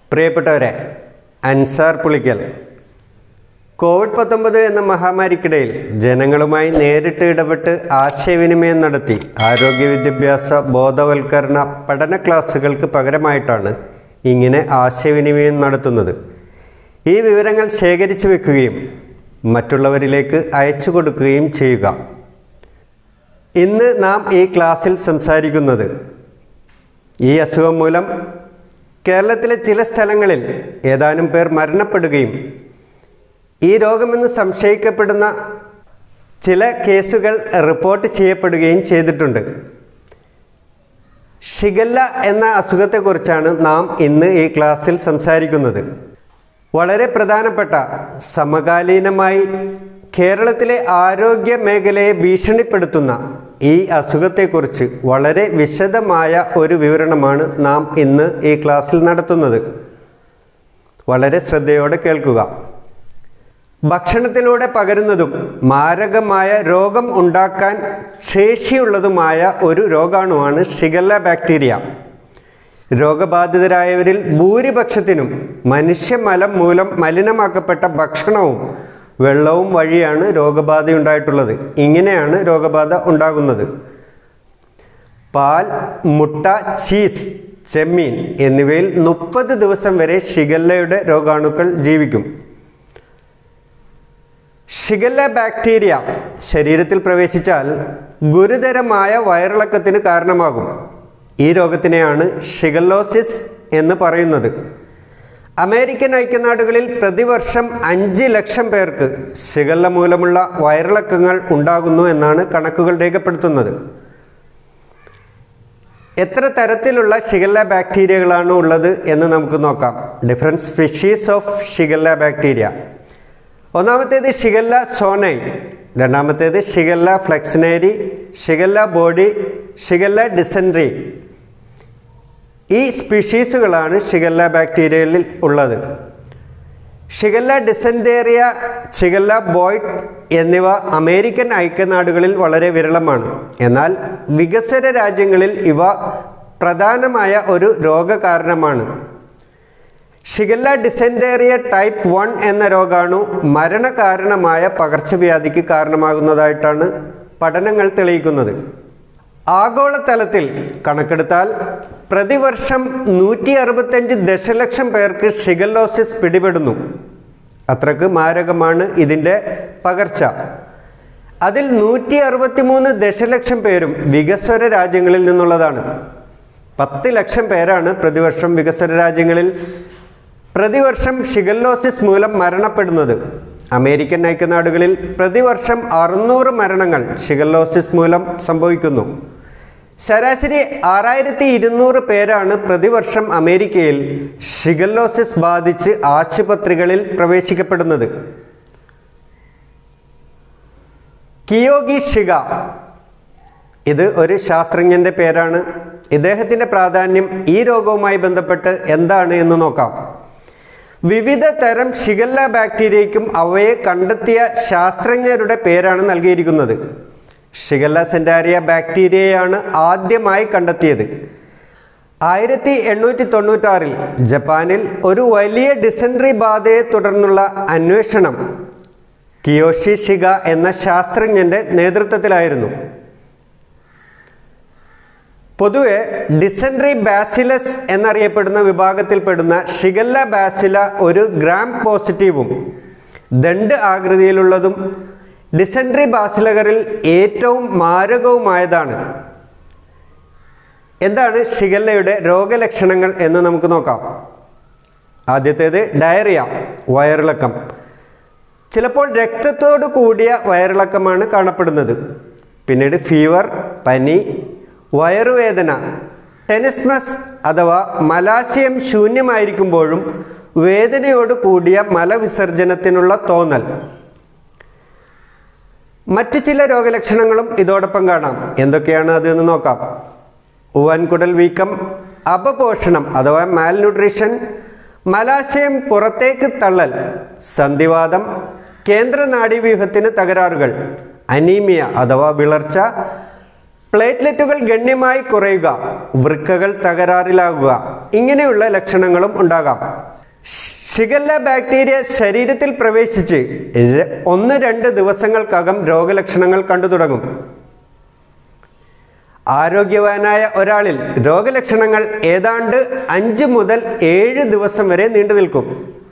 പ്രിയപ്പെട്ടവരെ അൻസാർ പുളിക്കൽ കോവിഡ് പത്തൊമ്പത് എന്ന മഹാമാരിക്കിടയിൽ ജനങ്ങളുമായി നേരിട്ട് ഇടപെട്ട് ആശയവിനിമയം നടത്തി ആരോഗ്യ വിദ്യാഭ്യാസ ബോധവൽക്കരണ പഠന ക്ലാസ്സുകൾക്ക് പകരമായിട്ടാണ് ഇങ്ങനെ ആശയവിനിമയം നടത്തുന്നത് ഈ വിവരങ്ങൾ ശേഖരിച്ചു വെക്കുകയും മറ്റുള്ളവരിലേക്ക് അയച്ചു കൊടുക്കുകയും ചെയ്യുക ഇന്ന് നാം ഈ ക്ലാസ്സിൽ സംസാരിക്കുന്നത് ഈ അസുഖം മൂലം കേരളത്തിലെ ചില സ്ഥലങ്ങളിൽ ഏതാനും പേർ മരണപ്പെടുകയും ഈ രോഗമെന്ന് സംശയിക്കപ്പെടുന്ന ചില കേസുകൾ റിപ്പോർട്ട് ചെയ്യപ്പെടുകയും ചെയ്തിട്ടുണ്ട് ഷിഗല്ല എന്ന അസുഖത്തെക്കുറിച്ചാണ് നാം ഇന്ന് ഈ ക്ലാസ്സിൽ സംസാരിക്കുന്നത് വളരെ പ്രധാനപ്പെട്ട സമകാലീനമായി കേരളത്തിലെ ആരോഗ്യ മേഖലയെ ഭീഷണിപ്പെടുത്തുന്ന ഈ അസുഖത്തെക്കുറിച്ച് വളരെ വിശദമായ ഒരു വിവരണമാണ് നാം ഇന്ന് ഈ ക്ലാസ്സിൽ നടത്തുന്നത് വളരെ ശ്രദ്ധയോടെ കേൾക്കുക ഭക്ഷണത്തിലൂടെ പകരുന്നതും മാരകമായ രോഗം ഉണ്ടാക്കാൻ ശേഷിയുള്ളതുമായ ഒരു രോഗാണുവാണ് ഷിഗല്ല ബാക്ടീരിയ രോഗബാധിതരായവരിൽ ഭൂരിപക്ഷത്തിനും മനുഷ്യമലം മൂലം മലിനമാക്കപ്പെട്ട ഭക്ഷണവും വെള്ളവും വഴിയാണ് രോഗബാധയുണ്ടായിട്ടുള്ളത് ഇങ്ങനെയാണ് രോഗബാധ ഉണ്ടാകുന്നത് പാൽ മുട്ട ചീസ് ചെമ്മീൻ എന്നിവയിൽ മുപ്പത് ദിവസം വരെ ഷിഗല്ലയുടെ രോഗാണുക്കൾ ജീവിക്കും ഷിഗല്ല ബാക്ടീരിയ ശരീരത്തിൽ പ്രവേശിച്ചാൽ ഗുരുതരമായ വയറിളക്കത്തിന് കാരണമാകും ഈ രോഗത്തിനെയാണ് ഷിഗല്ലോസിസ് എന്ന് പറയുന്നത് അമേരിക്കൻ ഐക്യനാടുകളിൽ പ്രതിവർഷം അഞ്ച് ലക്ഷം പേർക്ക് ഷിഗല്ല മൂലമുള്ള വയറിളക്കങ്ങൾ ഉണ്ടാകുന്നു എന്നാണ് കണക്കുകൾ രേഖപ്പെടുത്തുന്നത് എത്ര തരത്തിലുള്ള ഷിഗല്ല ബാക്ടീരിയകളാണ് ഉള്ളത് എന്ന് നമുക്ക് നോക്കാം different species of Shigella bacteria ഒന്നാമത്തേത് ഷിഗല്ല സോനൈ രണ്ടാമത്തേത് Shigella flexneri Shigella boydii Shigella dysentery ഈ സ്പീഷീസുകളാണ് ഷിഗല്ല ബാക്ടീരിയയിൽ ഉള്ളത് ഷിഗല്ല ഡിസെൻറ്റേറിയ ഷിഗല്ല ബോയ്ഡ് എന്നിവ അമേരിക്കൻ ഐക്യനാടുകളിൽ വളരെ വിരളമാണ് എന്നാൽ വികസ്വര രാജ്യങ്ങളിൽ ഇവ പ്രധാനമായ ഒരു രോഗകാരണമാണ് ഷിഗല്ല ഡിസെൻറ്റേറിയ ടൈപ്പ് വൺ എന്ന രോഗാണു മരണകാരണമായ പകർച്ചവ്യാധിക്ക് കാരണമാകുന്നതായിട്ടാണ് പഠനങ്ങൾ തെളിയിക്കുന്നത് ആഗോളതലത്തിൽ കണക്കെടുത്താൽ പ്രതിവർഷം നൂറ്റി അറുപത്തഞ്ച് ദശലക്ഷം പേർക്ക് ഷിഗല്ലോസിസ് പിടിപെടുന്നു അത്രക്ക് മാരകമാണ് ഇതിൻ്റെ പകർച്ച അതിൽ നൂറ്റി അറുപത്തിമൂന്ന് ദശലക്ഷം പേരും വികസ്വര രാജ്യങ്ങളിൽ നിന്നുള്ളതാണ് പത്ത് ലക്ഷം പേരാണ് പ്രതിവർഷം വികസ്വര രാജ്യങ്ങളിൽ പ്രതിവർഷം ഷിഗല്ലോസിസ് മൂലം മരണപ്പെടുന്നത് അമേരിക്കൻ ഐക്യനാടുകളിൽ പ്രതിവർഷം അറുന്നൂറ് മരണങ്ങൾ ഷിഗല്ലോസിസ് മൂലം സംഭവിക്കുന്നു ശരാശരി ആറായിരത്തി ഇരുന്നൂറ് പേരാണ് പ്രതിവർഷം അമേരിക്കയിൽ ഷിഗല്ലോസിസ് ബാധിച്ച് ആശുപത്രികളിൽ പ്രവേശിക്കപ്പെടുന്നത് കിയോഗി ഷിഗ ഇത് ഒരു ശാസ്ത്രജ്ഞൻ്റെ പേരാണ് ഇദ്ദേഹത്തിൻ്റെ പ്രാധാന്യം ഈ രോഗവുമായി ബന്ധപ്പെട്ട് എന്താണ് എന്ന് നോക്കാം വിവിധ തരം ഷിഗല്ല ബാക്ടീരിയയ്ക്കും അവയെ കണ്ടെത്തിയ ശാസ്ത്രജ്ഞരുടെ പേരാണ് നൽകിയിരിക്കുന്നത് ഷിഗല്ല സെൻറ്റാരിയ ബാക്ടീരിയയാണ് ആദ്യമായി കണ്ടെത്തിയത് ആയിരത്തി എണ്ണൂറ്റി തൊണ്ണൂറ്റാറിൽ ജപ്പാനിൽ ഒരു വലിയ ഡിസെൻട്രി ബാധയെ തുടർന്നുള്ള അന്വേഷണം കിയോഷി ഷിഗ എന്ന ശാസ്ത്രജ്ഞൻ്റെ നേതൃത്വത്തിലായിരുന്നു പൊതുവെ ഡിസെൻട്രി ബാസിലസ് എന്നറിയപ്പെടുന്ന വിഭാഗത്തിൽപ്പെടുന്ന ഷിഗല്ല ബാസില ഒരു ഗ്രാം പോസിറ്റീവും ദണ്ട് ആകൃതിയിലുള്ളതും ഡിസെൻട്രി ബാസിലകരിൽ ഏറ്റവും മാരകവുമായതാണ് എന്താണ് ഷിഗല്ലയുടെ രോഗലക്ഷണങ്ങൾ എന്ന് നമുക്ക് നോക്കാം ആദ്യത്തേത് ഡയറിയ വയറിളക്കം ചിലപ്പോൾ രക്തത്തോടു കൂടിയ വയറിളക്കമാണ് കാണപ്പെടുന്നത് പിന്നീട് ഫീവർ പനി വയറുവേദന ടെനിസ്മസ് അഥവാ മലാശയം ശൂന്യമായിരിക്കുമ്പോഴും വേദനയോട് കൂടിയ മലവിസർജനത്തിനുള്ള തോന്നൽ മറ്റു ചില രോഗലക്ഷണങ്ങളും ഇതോടൊപ്പം കാണാം എന്തൊക്കെയാണ് അത് എന്ന് നോക്കാം വൻകുടൽ വീക്കം അപപോഷണം അഥവാ മാൽന്യൂട്രീഷൻ മലാശയം പുറത്തേക്ക് തള്ളൽ സന്ധിവാദം കേന്ദ്ര നാഡീവ്യൂഹത്തിന് തകരാറുകൾ അനീമിയ അഥവാ വിളർച്ച പ്ലേറ്റ്ലെറ്റുകൾ ഗണ്യമായി കുറയുക വൃക്കകൾ തകരാറിലാകുക ഇങ്ങനെയുള്ള ലക്ഷണങ്ങളും ഉണ്ടാകാം ഷിഗല്ല ബാക്ടീരിയ ശരീരത്തിൽ പ്രവേശിച്ച് ര- ഒന്ന് രണ്ട് ദിവസങ്ങൾക്കകം രോഗലക്ഷണങ്ങൾ കണ്ടു തുടങ്ങും ആരോഗ്യവാനായ ഒരാളിൽ രോഗലക്ഷണങ്ങൾ ഏതാണ്ട് അഞ്ച് മുതൽ ഏഴ് ദിവസം വരെ നീണ്ടു നിൽക്കും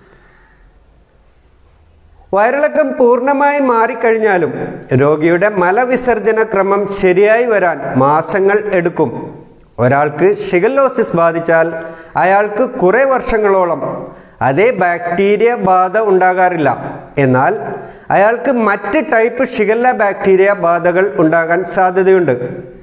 വയറിളക്കം പൂർണ്ണമായി മാറിക്കഴിഞ്ഞാലും രോഗിയുടെ മലവിസർജന ക്രമം ശരിയായി വരാൻ മാസങ്ങൾ എടുക്കും ഒരാൾക്ക് ഷിഗല്ലോസിസ് ബാധിച്ചാൽ അയാൾക്ക് കുറേ വർഷങ്ങളോളം അതേ ബാക്ടീരിയ ബാധ ഉണ്ടാകാറില്ല എന്നാൽ അയാൾക്ക് മറ്റ് ടൈപ്പ് ഷിഗല്ല ബാക്ടീരിയ ബാധകൾ ഉണ്ടാകാൻ സാധ്യതയുണ്ട്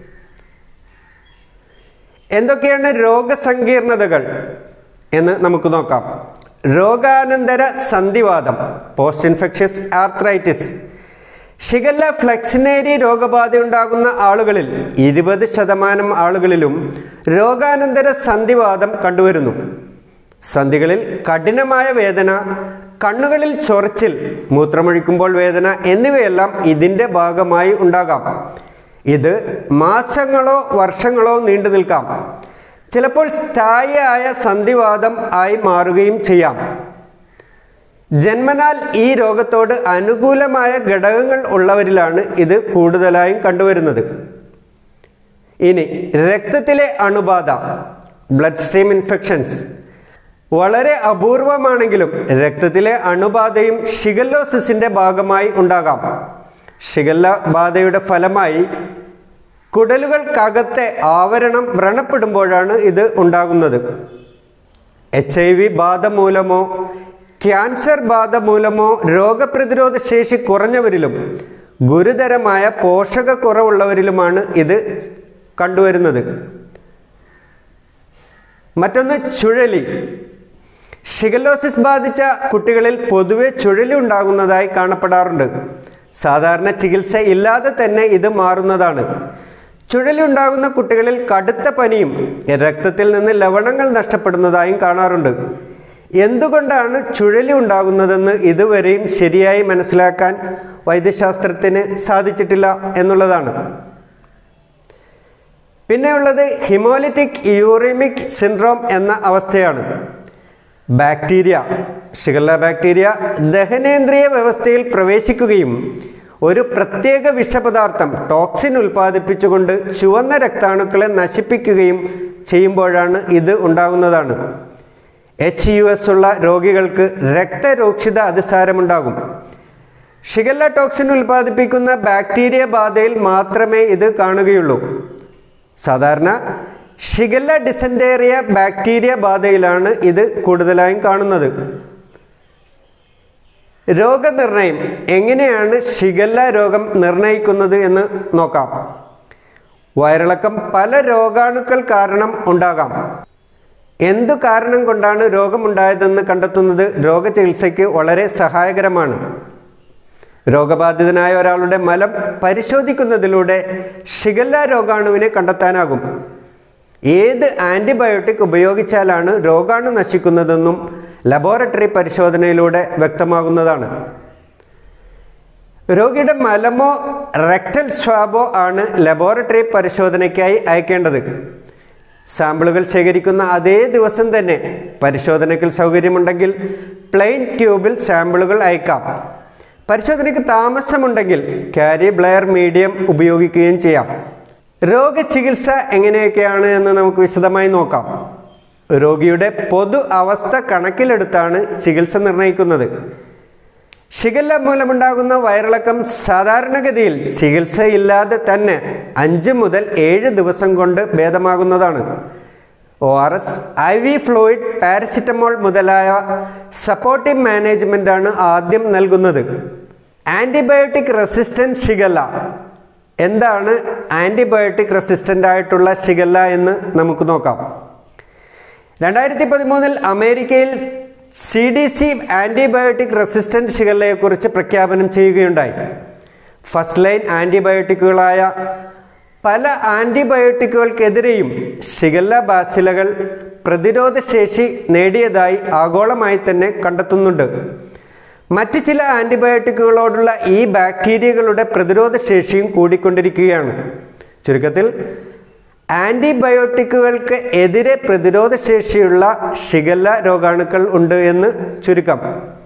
എന്തൊക്കെയാണ് രോഗസങ്കീർണതകൾ എന്ന് നമുക്ക് നോക്കാം രോഗാനന്തര സന്ധിവാദം post infectious arthritis Shigella flexneri രോഗബാധയുണ്ടാകുന്ന ആളുകളിൽ ഇരുപത് ശതമാനം ആളുകളിലും രോഗാനന്തര സന്ധിവാദം കണ്ടുവരുന്നു സന്ധികളിൽ കഠിനമായ വേദന കണ്ണുകളിൽ ചൊറിച്ചിൽ മൂത്രമൊഴിക്കുമ്പോൾ വേദന എന്നിവയെല്ലാം ഇതിൻ്റെ ഭാഗമായി ഉണ്ടാകാം ഇത് മാസങ്ങളോ വർഷങ്ങളോ നീണ്ടു നിൽക്കാം ചിലപ്പോൾ സ്ഥായിയായ സന്ധിവാദം ആയി മാറുകയും ചെയ്യാം ജന്മനാൽ ഈ രോഗത്തോട് അനുകൂലമായ ഘടകങ്ങൾ ഉള്ളവരിലാണ് ഇത് കൂടുതലായും കണ്ടുവരുന്നത് ഇനി രക്തത്തിലെ അണുബാധ ബ്ലഡ് സ്ട്രീം ഇൻഫെക്ഷൻസ് വളരെ അപൂർവമാണെങ്കിലും രക്തത്തിലെ അണുബാധയും ഷിഗല്ലോസിസിന്റെ ഭാഗമായി ഉണ്ടാകാം ഷിഗല്ല ബാധയുടെ ഫലമായി കുടലുകൾക്കകത്തെ ആവരണം വ്രണപ്പെടുമ്പോഴാണ് ഇത് ഉണ്ടാകുന്നത് എച്ച് ഐ വി ബാധ മൂലമോ ക്യാൻസർ ബാധ മൂലമോ രോഗപ്രതിരോധ ശേഷി കുറഞ്ഞവരിലും ഗുരുതരമായ പോഷകക്കുറവുള്ളവരിലുമാണ് ഇത് കണ്ടുവരുന്നത് മറ്റൊന്ന് ചുഴലി ഷിഗല്ലോസിസ് ബാധിച്ച കുട്ടികളിൽ പൊതുവെ ചുഴലി ഉണ്ടാകുന്നതായി കാണപ്പെടാറുണ്ട് സാധാരണ ചികിത്സ ഇല്ലാതെ തന്നെ ഇത് മാറുന്നതാണ് ചുഴലി ഉണ്ടാകുന്ന കുട്ടികളിൽ കടുത്ത പനിയും രക്തത്തിൽ നിന്ന് ലവണങ്ങൾ നഷ്ടപ്പെടുന്നതായും കാണാറുണ്ട് എന്തുകൊണ്ടാണ് ചുഴലി ഉണ്ടാകുന്നതെന്ന് ഇതുവരെയും ശരിയായി മനസ്സിലാക്കാൻ വൈദ്യശാസ്ത്രത്തിന് സാധിച്ചിട്ടില്ല എന്നുള്ളതാണ് പിന്നെയുള്ളത് ഹിമോലിറ്റിക് യൂറിമിക് സിൻഡ്രോം എന്ന അവസ്ഥയാണ് ബാക്ടീരിയ ഷിഗല്ല ബാക്ടീരിയ ദഹനേന്ദ്രിയ വ്യവസ്ഥയിൽ പ്രവേശിക്കുകയും ഒരു പ്രത്യേക വിഷപദാർത്ഥം ടോക്സിൻ ഉൽപ്പാദിപ്പിച്ചുകൊണ്ട് ചുവന്ന രക്താണുക്കളെ നശിപ്പിക്കുകയും ചെയ്യുമ്പോഴാണ് ഇത് ഉണ്ടാകുന്നതാണ് എച്ച് യു എസ് ഉള്ള രോഗികൾക്ക് രക്തരോക്ഷിത അതിസാരമുണ്ടാകും ഷിഗല്ല ടോക്സിൻ ഉൽപ്പാദിപ്പിക്കുന്ന ബാക്ടീരിയ ബാധയിൽ മാത്രമേ ഇത് കാണുകയുള്ളൂ സാധാരണ ഷിഗല്ല ഡിസെൻറ്റേറിയ ബാക്ടീരിയ ബാധയിലാണ് ഇത് കൂടുതലായും കാണുന്നത് രോഗനിർണയം എങ്ങനെയാണ് ഷിഗല്ല രോഗം നിർണയിക്കുന്നത് എന്ന് നോക്കാം വയറിളക്കം പല രോഗാണുക്കൾ കാരണം ഉണ്ടാകാം എന്തു കാരണം കൊണ്ടാണ് രോഗമുണ്ടായതെന്ന് കണ്ടെത്തുന്നത് രോഗചികിത്സയ്ക്ക് വളരെ സഹായകരമാണ് രോഗബാധിതനായ ഒരാളുടെ മലം പരിശോധിക്കുന്നതിലൂടെ ഷിഗല്ല രോഗാണുവിനെ കണ്ടെത്താനാകും ഏത് ആൻറ്റിബയോട്ടിക് ഉപയോഗിച്ചാലാണ് രോഗാണു നശിക്കുന്നതെന്നും ലബോറട്ടറി പരിശോധനയിലൂടെ വ്യക്തമാകുന്നതാണ് രോഗിയുടെ മലമോ റെക്ടൽ സ്വാബോ ആണ് ലബോറട്ടറി പരിശോധനയ്ക്കായി അയക്കേണ്ടത് സാമ്പിളുകൾ ശേഖരിക്കുന്ന അതേ ദിവസം തന്നെ പരിശോധനയ്ക്ക് സൗകര്യമുണ്ടെങ്കിൽ പ്ലെയിൻ ട്യൂബിൽ സാമ്പിളുകൾ അയക്കാം പരിശോധനയ്ക്ക് താമസമുണ്ടെങ്കിൽ കാരി ബ്ലെയർ മീഡിയം ഉപയോഗിക്കുകയും ചെയ്യാം രോഗചികിത്സ എങ്ങനെയൊക്കെയാണ് എന്ന് നമുക്ക് വിശദമായി നോക്കാം രോഗിയുടെ പൊതു അവസ്ഥ കണക്കിലെടുത്താണ് ചികിത്സ നിർണ്ണയിക്കുന്നത് ഷിഗല്ല മൂലമുണ്ടാകുന്ന വയറിളക്കം സാധാരണഗതിയിൽ ചികിത്സയില്ലാതെ തന്നെ അഞ്ച് മുതൽ ഏഴ് ദിവസം കൊണ്ട് ഭേദമാകുന്നതാണ് O R S I V fluid paracetamol മുതലായ സപ്പോർട്ടീവ് മാനേജ്മെൻ്റാണ് ആദ്യം നൽകുന്നത് ആൻറ്റിബയോട്ടിക് റെസിസ്റ്റൻറ്റ് ഷിഗല്ല എന്താണ് ആൻറ്റിബയോട്ടിക് റെസിസ്റ്റൻ്റ് ആയിട്ടുള്ള ഷിഗല്ല എന്ന് നമുക്ക് നോക്കാം രണ്ടായിരത്തി പതിമൂന്നിൽ അമേരിക്കയിൽ C D C antibiotic resistant ഷിഗല്ലയെക്കുറിച്ച് പ്രഖ്യാപനം ചെയ്യുകയുണ്ടായി ഫസ്റ്റ് ലൈൻ ആൻറ്റിബയോട്ടിക്കുകളായ പല ആൻറ്റിബയോട്ടിക്കുകൾക്കെതിരെയും ഷിഗല്ല ബാസിലകൾ പ്രതിരോധശേഷി നേടിയതായി ആഗോളമായി തന്നെ കണ്ടെത്തുന്നുണ്ട് മറ്റ് ചില ആൻറ്റിബയോട്ടിക്കുകളോടുള്ള ഈ ബാക്ടീരിയകളുടെ പ്രതിരോധശേഷിയും കൂടിക്കൊണ്ടിരിക്കുകയാണ് ചുരുക്കത്തിൽ ആൻറ്റിബയോട്ടിക്കുകൾക്ക് എതിരെ പ്രതിരോധശേഷിയുള്ള ഷിഗല്ല രോഗാണുക്കൾ ഉണ്ട് എന്ന് ചുരുക്കം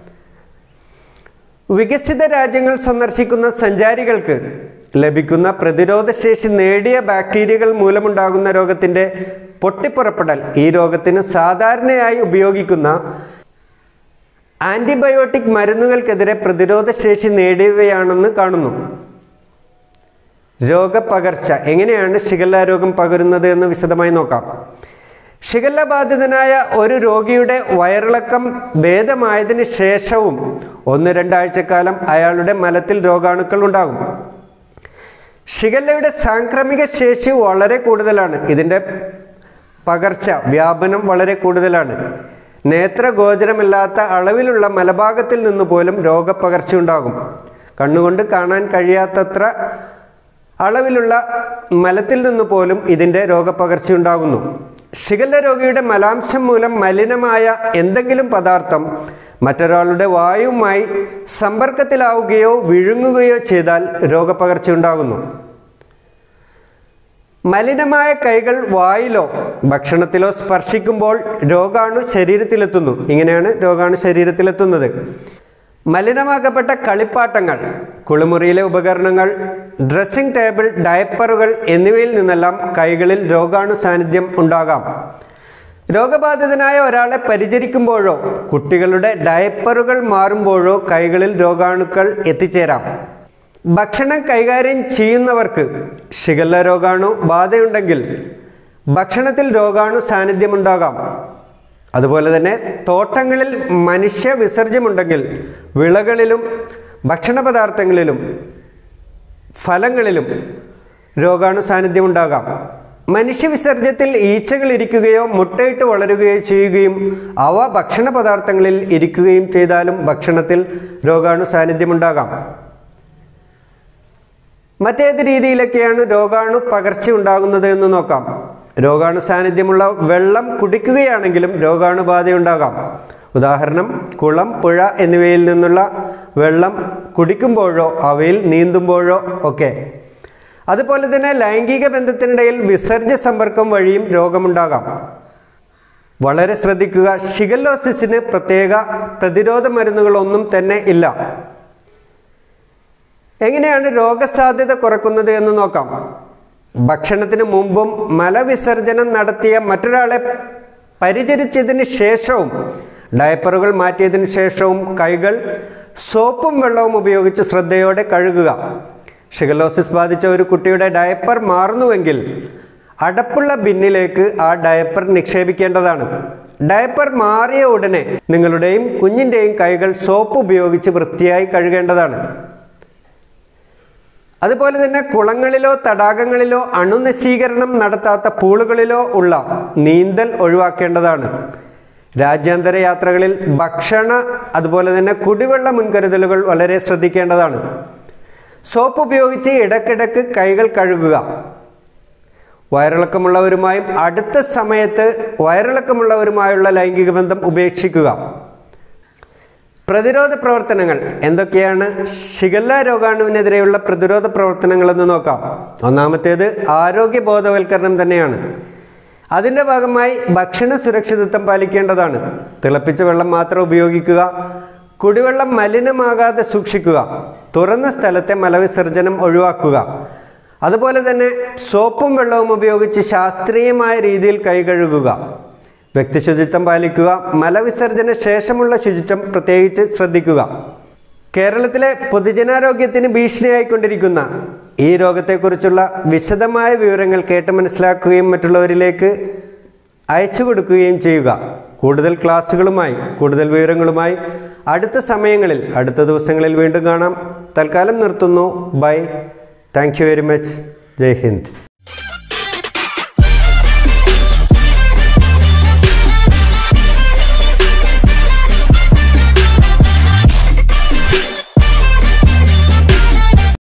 വികസിത രാജ്യങ്ങൾ സന്ദർശിക്കുന്ന സഞ്ചാരികൾക്ക് ലഭിക്കുന്ന പ്രതിരോധശേഷി നേടിയ ബാക്ടീരിയകൾ മൂലമുണ്ടാകുന്ന രോഗത്തിൻ്റെ പൊട്ടിപ്പുറപ്പെടൽ ഈ രോഗത്തിന് സാധാരണയായി ഉപയോഗിക്കുന്ന ആൻറ്റിബയോട്ടിക് മരുന്നുകൾക്കെതിരെ പ്രതിരോധശേഷി നേടിയവയാണെന്ന് കാണുന്നു രോഗപകർച്ച എങ്ങനെയാണ് ഷിഗല്ല രോഗം പകരുന്നത് എന്ന് വിശദമായി നോക്കാം ഷിഗല്ല ബാധിതനായ ഒരു രോഗിയുടെ വയറിളക്കം ഭേദമായതിന് ശേഷവും ഒന്ന് രണ്ടാഴ്ചക്കാലം അയാളുടെ മലത്തിൽ രോഗാണുക്കൾ ഉണ്ടാകും ഷിഗല്ലയുടെ സാംക്രമിക ശേഷി വളരെ കൂടുതലാണ് ഇതിൻ്റെ പകർച്ച വ്യാപനം വളരെ കൂടുതലാണ് നേത്രഗോചരമില്ലാത്ത അളവിലുള്ള മലഭാഗത്തിൽ നിന്ന് പോലും രോഗപ്പകർച്ച ഉണ്ടാകും കണ്ണുകൊണ്ട് കാണാൻ കഴിയാത്തത്ര അളവിലുള്ള മലത്തിൽ നിന്ന് പോലും ഇതിൻ്റെ രോഗപ്പകർച്ച ഉണ്ടാകുന്നു ഷിഗല്ല രോഗിയുടെ മലാംശം മൂലം മലിനമായ എന്തെങ്കിലും പദാർത്ഥം മറ്റൊരാളുടെ വായുവുമായി സമ്പർക്കത്തിലാവുകയോ വിഴുങ്ങുകയോ ചെയ്താൽ രോഗപ്പകർച്ച ഉണ്ടാകുന്നു മലിനമായ കൈകൾ വായിലോ ഭക്ഷണത്തിലോ സ്പർശിക്കുമ്പോൾ രോഗാണു ശരീരത്തിലെത്തുന്നു ഇങ്ങനെയാണ് രോഗാണു ശരീരത്തിലെത്തുന്നത് മലിനമാക്കപ്പെട്ട കളിപ്പാട്ടങ്ങൾ കുളിമുറിയിലെ ഉപകരണങ്ങൾ ഡ്രസ്സിംഗ് ടേബിൾ ഡയപ്പറുകൾ എന്നിവയിൽ നിന്നെല്ലാം കൈകളിൽ രോഗാണു സാന്നിധ്യം ഉണ്ടാകാം രോഗബാധിതനായ ഒരാളെ പരിചരിക്കുമ്പോഴോ കുട്ടികളുടെ ഡയപ്പറുകൾ മാറുമ്പോഴോ കൈകളിൽ രോഗാണുക്കൾ എത്തിച്ചേരാം ഭക്ഷണം കൈകാര്യം ചെയ്യുന്നവർക്ക് ഷിഗല്ല രോഗാണു ബാധയുണ്ടെങ്കിൽ ഭക്ഷണത്തിൽ രോഗാണു സാന്നിധ്യമുണ്ടാകാം അതുപോലെ തന്നെ തോട്ടങ്ങളിൽ മനുഷ്യ വിസർജ്യമുണ്ടെങ്കിൽ വിളകളിലും ഭക്ഷണ പദാർത്ഥങ്ങളിലും ഫലങ്ങളിലും രോഗാണു സാന്നിധ്യമുണ്ടാകാം മനുഷ്യ വിസർജ്യത്തിൽ ഈച്ചകൾ ഇരിക്കുകയോ മുട്ടയിട്ട് വളരുകയോ ചെയ്യുകയും അവ ഭക്ഷണ പദാർത്ഥങ്ങളിൽ ഇരിക്കുകയും ചെയ്താലും ഭക്ഷണത്തിൽ രോഗാണു സാന്നിധ്യമുണ്ടാകാം മറ്റേത് രീതിയിലൊക്കെയാണ് രോഗാണു പകർച്ച ഉണ്ടാകുന്നത് എന്ന് നോക്കാം രോഗാണു സാന്നിധ്യമുള്ള വെള്ളം കുടിക്കുകയാണെങ്കിലും രോഗാണുബാധയുണ്ടാകാം ഉദാഹരണം കുളം പുഴ എന്നിവയിൽ നിന്നുള്ള വെള്ളം കുടിക്കുമ്പോഴോ അവയിൽ നീന്തുമ്പോഴോ ഒക്കെ അതുപോലെ തന്നെ ലൈംഗിക ബന്ധത്തിനിടയിൽ വിസർജ്യ സമ്പർക്കം വഴിയും രോഗമുണ്ടാകാം വളരെ ശ്രദ്ധിക്കുക ഷിഗല്ലോസിസിന് പ്രത്യേക പ്രതിരോധ മരുന്നുകളൊന്നും തന്നെ ഇല്ല എങ്ങനെയാണ് രോഗസാധ്യത കുറക്കുന്നത് എന്ന് നോക്കാം ഭക്ഷണത്തിന് മുമ്പും മലവിസർജനം നടത്തിയ മറ്റൊരാളെ പരിചരിച്ചതിന് ശേഷവും ഡയപ്പറുകൾ മാറ്റിയതിനു ശേഷവും കൈകൾ സോപ്പും വെള്ളവും ഉപയോഗിച്ച് ശ്രദ്ധയോടെ കഴുകുക ഷിഗലോസിസ് ബാധിച്ച ഒരു കുട്ടിയുടെ ഡയപ്പർ മാറുന്നുവെങ്കിൽ അടപ്പുള്ള ബിന്നിലേക്ക് ആ ഡയപ്പർ നിക്ഷേപിക്കേണ്ടതാണ് ഡയപ്പർ മാറിയ ഉടനെ നിങ്ങളുടെയും കുഞ്ഞിൻ്റെയും കൈകൾ സോപ്പ് ഉപയോഗിച്ച് വൃത്തിയായി കഴുകേണ്ടതാണ് അതുപോലെ തന്നെ കുളങ്ങളിലോ തടാകങ്ങളിലോ അണുനശീകരണം നടത്താത്ത പൂളുകളിലോ ഉള്ള നീന്തൽ ഒഴിവാക്കേണ്ടതാണ് രാജ്യാന്തര യാത്രകളിൽ ഭക്ഷണ അതുപോലെ തന്നെ കുടിവെള്ള മുൻകരുതലുകൾ വളരെ ശ്രദ്ധിക്കേണ്ടതാണ് സോപ്പ് ഉപയോഗിച്ച് ഇടയ്ക്കിടയ്ക്ക് കൈകൾ കഴുകുക വയറിളക്കമുള്ളവരുമായും അടുത്ത സമയത്ത് വയറിളക്കമുള്ളവരുമായുള്ള ലൈംഗിക ബന്ധം ഉപേക്ഷിക്കുക പ്രതിരോധ പ്രവർത്തനങ്ങൾ എന്തൊക്കെയാണ് ഷിഗല്ല രോഗാണുവിനെതിരെയുള്ള പ്രതിരോധ പ്രവർത്തനങ്ങൾ എന്ന് നോക്കാം ഒന്നാമത്തേത് ആരോഗ്യ ബോധവൽക്കരണം തന്നെയാണ് അതിൻ്റെ ഭാഗമായി ഭക്ഷണ സുരക്ഷിതത്വം പാലിക്കേണ്ടതാണ് തിളപ്പിച്ച വെള്ളം മാത്രം ഉപയോഗിക്കുക കുടിവെള്ളം മലിനമാകാതെ സൂക്ഷിക്കുക തുറന്ന സ്ഥലത്തെ മലവിസർജനം ഒഴിവാക്കുക അതുപോലെ തന്നെ സോപ്പും വെള്ളവും ഉപയോഗിച്ച് ശാസ്ത്രീയമായ രീതിയിൽ കൈ കഴുകുക വ്യക്തിശുചിത്വം പാലിക്കുക മലവിസർജന ശേഷമുള്ള ശുചിത്വം പ്രത്യേകിച്ച് ശ്രദ്ധിക്കുക കേരളത്തിലെ പൊതുജനാരോഗ്യത്തിന് ഭീഷണിയായിക്കൊണ്ടിരിക്കുന്ന ഈ രോഗത്തെക്കുറിച്ചുള്ള വിശദമായ വിവരങ്ങൾ കേട്ട് മനസ്സിലാക്കുകയും മറ്റുള്ളവരിലേക്ക് അയച്ചു കൊടുക്കുകയും ചെയ്യുക കൂടുതൽ ക്ലാസ്സുകളുമായി കൂടുതൽ വിവരങ്ങളുമായി അടുത്ത സമയങ്ങളിൽ അടുത്ത ദിവസങ്ങളിൽ വീണ്ടും കാണാം തൽക്കാലം നിർത്തുന്നു bye thank you very much ജയ് ഹിന്ദ്